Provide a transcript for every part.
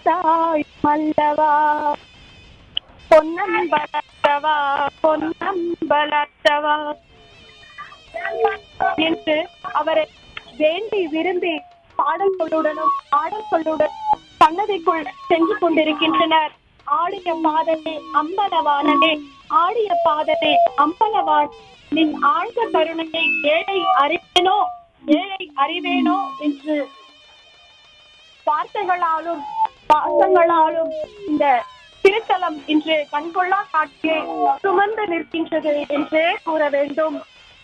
தாய் மல்லவா பொன்னம்பலத்தவா பொன்னம்பலத்தவா என்று அவரை வேண்டி விரும்பி பாடல்களுடனும் ஆடல்களுடன் சன்னதிக்குள் சென்று கொண்டிருக்கின்றனர் ஆடிய பாதமே அம்பலவானனே ஆடிய பாதமே அம்பலவான் நின் ஆழ்ந்த கருணையை ஏழை அறிவேனோ ஏழை அறிவேனோ என்று வார்த்தைகளாலும் பாசங்களாலும் இந்த திருத்தலம் இன்று கண்கொள்ளா காட்சியை சுமந்து நிற்கின்றது என்றே கூற வேண்டும்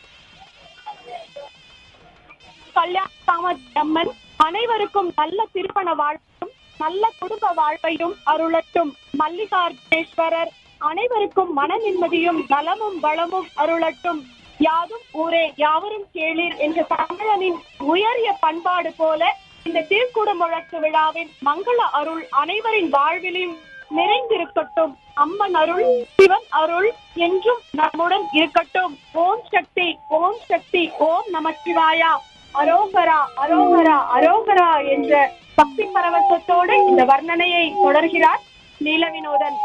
கல்யாண காமாட்சி அம்மன் அனைவருக்கும் நல்ல திருமண வாழ்வையும் நல்ல குடும்ப வாழ்வையும் அருளட்டும் மல்லிகார்ஜுனேஸ்வரர் அனைவருக்கும் மன நிம்மதியும் நலமும் வளமும் அருளட்டும் யாதும் ஊரே யாவரும் கேளீர் என்ற தமிழனின் உயரிய பண்பாடு போல இந்த திருக்குட முழக்கு விழாவின் மங்கள அருள் அனைவரின் வாழ்விலும் நிறைந்திருக்கட்டும் அம்மன் அருள் சிவன் அருள் என்றும் நம்முடன் இருக்கட்டும் ஓம் சக்தி ஓம் சக்தி ஓம் நமச்சிவாயா அரோகரா அரோகரா அரோகரா என்ற பக்தி பரவசத்தோடு இந்த வர்ணனையை தொடர்கிறார் நீலவினோதன்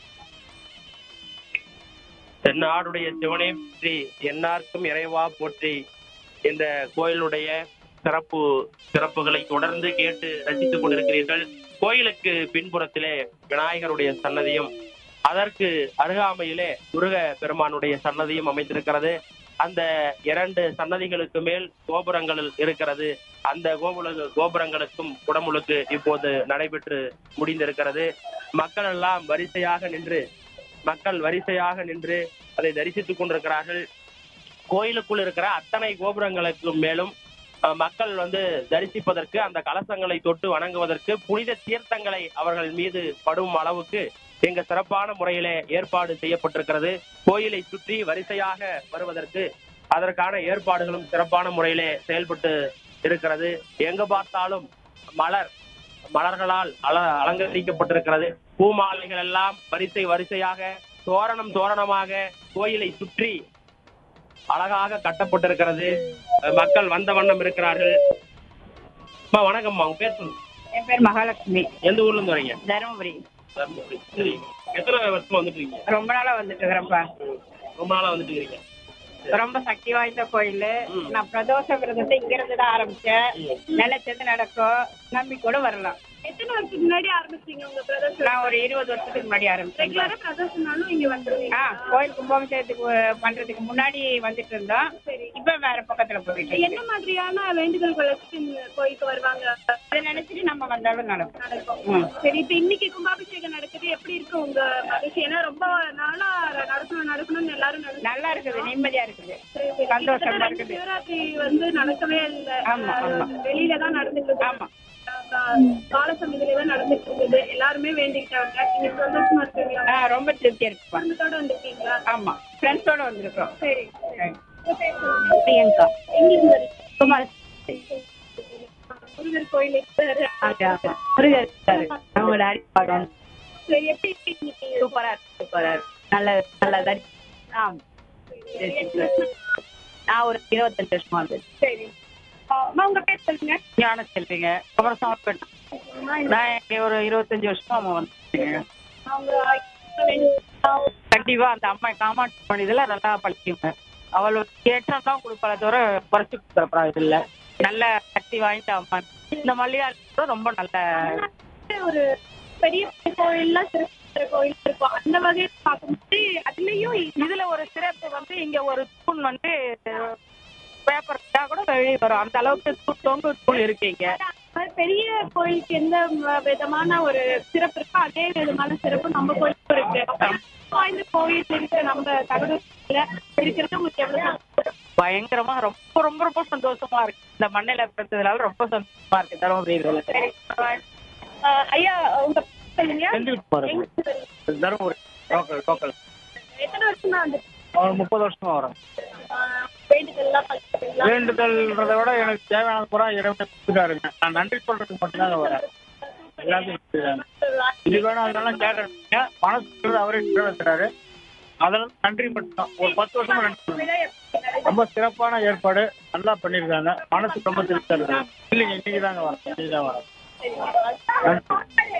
தென்னாடுடைய சிவனை போற்றி எந்நார்க்கும் இறைவா போற்றி இந்த கோயிலுடைய சிறப்பு சிறப்புகளை தொடர்ந்து கேட்டு ரசித்துக் கொண்டிருக்கிறீர்கள் கோயிலுக்கு பின்புறத்திலே விநாயகருடைய சன்னதியும் அதற்கு அருகாமையிலே முருக பெருமானுடைய சன்னதியும் அமைந்திருக்கிறது அந்த இரண்டு சன்னதிகளுக்கு மேல் கோபுரங்கள் இருக்கிறது அந்த கோபுர கோபுரங்களுக்கும் குடமுழுக்கு இப்போது நடைபெற்று முடிந்திருக்கிறது மக்கள் எல்லாம் வரிசையாக நின்று மக்கள் வரிசையாக நின்று அதை தரிசித்துக் கொண்டிருக்கிறார்கள் கோயிலுக்குள் இருக்கிற அத்தனை கோபுரங்களுக்கு மேலும் அஹ், மக்கள் வந்து தரிசிப்பதற்கு அந்த கலசங்களை தொட்டு வணங்குவதற்கு புனித தீர்த்தங்களை அவர்கள் மீது படும் அளவுக்கு இங்க சிறப்பான முறையிலே ஏற்பாடு செய்யப்பட்டிருக்கிறது கோயிலை சுற்றி வரிசையாக வருவதற்கு அதற்கான ஏற்பாடுகளும் சிறப்பான முறையிலே செயல்பட்டு இருக்கிறது எங்க பார்த்தாலும் மலர் மலர்களால் அல அலங்கரிக்கப்பட்டிருக்கிறது பூமாலைகள் எல்லாம் வரிசை வரிசையாக தோரணம் தோரணமாக கோயிலை சுற்றி அழகாக கட்டப்பட்டிருக்கிறது அஹ் மக்கள் வந்த வண்ணம் இருக்கிறார்கள் அம்மா வணக்கம்மா உங்க பேர் சொல்லுங்க என் பேர் மகாலட்சுமி எந்த ஊர்ல இருந்து வரீங்க தருமபுரி தர்மபுரி. சரி. எத்தனை வருஷமா வந்துட்டு இருக்கீங்க ரொம்ப நாளா வந்துட்டு இருக்கிறேன்ப்பா ரொம்ப நாளா வந்துட்டு இருக்கீங்க ரொம்ப சக்தி வாய்ந்த கோயில் ம். நான் பிரதோஷ விரதத்தை இங்க இருந்து தான் ஆரம்பிச்சேன் நினைச்சது நடக்கும் நம்பிக்கையோட வரலாம் எத்தனை வருஷத்துக்கு முன்னாடி ஆரம்பிச்சீங்க உங்க பிரதர்ஷன் நான் ஒரு இருபது வருஷத்துக்கு முன்னாடி ஆரம்பிச்சேன் ரெகுலரா பிரதர்ஷனாலும் இங்க வந்துருவீங்க ஆ கோயில் கும்பாபிஷேகத்துக்கு அஹ், பண்றதுக்கு முன்னாடி வந்துட்டு இருந்தோம் இப்ப வேற பக்கத்துல போயிட்டு என்ன மாதிரியான வேண்டுதல்கள் வச்சு இந்த கோயிலுக்கு வருவாங்க அதை நினைச்சிட்டு நம்ம வந்தாலும் நடக்கும் நடக்கும் ம். சரி இப்ப இன்னைக்கு கும்பாபிஷேகம் நடக்குது எப்படி இருக்கு உங்க மகிழ்ச்சி ஏன்னா ரொம்ப நாளா நடக்கணும் நடக்கணும்னு எல்லாரும் நினைச்சு நல்லா இருக்குது நிம்மதியா இருக்குது கிட்டத்தட்ட சந்தோஷமா ரெண்டு இருக்குது சிவராத்திரி வந்து நடக்கவே இல்லை ஆமா, ஆமா. வெளியில தான் நடந்துட்டு இருக்கு ஆமா கால சமயத்துல தான் நடந்துட்டு இருக்குது எல்லாருமே வேண்டிக்கிட்டாங்க நீங்க சந்தோஷமா இருக்கீங்களா ஆ ரொம்ப திருப்தியா இருக்குப்பா குடும்பத்தோட வந்திருக்கீங்களா ஆமா ஃப்ரெண்ட்ஸோட வந்திருக்கோம் சரி சரி. உங்க பேர் சொல்லுங்க. பிரியங்கா எங்கிருந்து வரீங்க? குமார் முருகர் கோயிலுக்கு முருகர் இருக்காரு அவங்களோட அடிப்பாடம் சரி எப்படி இருக்கீங்க சூப்பரா இருக்கு சூப்பரா இருக்கு நல்ல நல்ல தரி ஆ நான் ஒரு இருபத்தஞ்சு வருஷமா வந்து சரி ஆ, அம்மா, உங்க பேர் சொல்லுங்க ஞான செல்விங்க குமரசாமி நான் இங்க ஒரு இருபத்தஞ்சு வருஷமா அம்மா வந்துருக்கேங்க அவங்க வேண்டிக்கிட்டா கண்டிப்பா அந்த அம்மா காமாட்சி மனிதில் நல்லா பழிக்குங்க அவள் ஏற்றம் தான் கொடுப்பாள தவிர குறைச்சி கொடுக்குறப்பா இது இல்லை நல்ல சக்தி வாய்ந்த அம்மா இந்த மல்லிகால் கூட ரொம்ப நல்ல ஒரு பெரிய கோயில்லாம் சிறப்பு கோயில் இருக்கும் அந்த வகையில் பார்க்கும்போது அதுலயும் இதுல ஒரு சிறப்பு வந்து இங்க ஒரு தூண் வந்து பேப்பர் கூட வெளியே வரும் அந்த அளவுக்கு தூ- தொங்கு தூண் இருக்கு இங்க பெரிய கோயிலுக்கு எந்த விதமான ஒரு சிறப்பு இருக்கோ அதே விதமான சிறப்பு நம்ம கோயிலுக்கும் இருக்கு வாய்ந்த கோயில் இருக்கு நம்ம தகவல இருக்கிறது உங்களுக்கு எவ்வளவு சந்தோஷம்? பயங்கரமா ரொம்ப ரொம்ப ரொம்ப சந்தோஷமா இருக்கு இந்த மண்ணில பிறந்ததுனால ரொம்ப சந்தோஷமா இருக்கு தருமபுரி இதுல ஆஹ் ஐயா உங்க பேர் சொல்லுங்க செஞ்சுட்டு போறேன் எங்க வரீங்க? தருமபுரி லோக்கல் லோக்கல் எத்தனை வருஷமா வந்து ஒரு முப்பது வருஷமா வரேன் வேண்டுதல்லாம் பண்ணிருக்கீங்களா வேண்டுதல்ன்றதை விட எனக்கு தேவையான பூரா இறைவனை கொடுத்துட்டாருங்க நான் நன்றி சொல்றதுக்கு மட்டும்தான் வரேன் எல்லாத்தையும் கொடுத்துட்டாங்க. இது வேணும் அதெல்லாம் கேட்கறீங்க மனசு அவரே நிறைவேற்றுறாரு அதெல்லாம் நன்றி மட்டும்தான் ஒரு பத்து வருஷமா நன்றி சொல்றேன். ரொம்ப சிறப்பான ஏற்பாடு நல்லா பண்ணியிருக்காங்க மனசு ரொம்ப திருப்தியா இருக்கு இல்லைங்க இன்னைக்கு தாங்க வரேன் இன்னைக்கு தான் வரேன் சரி. நன்றி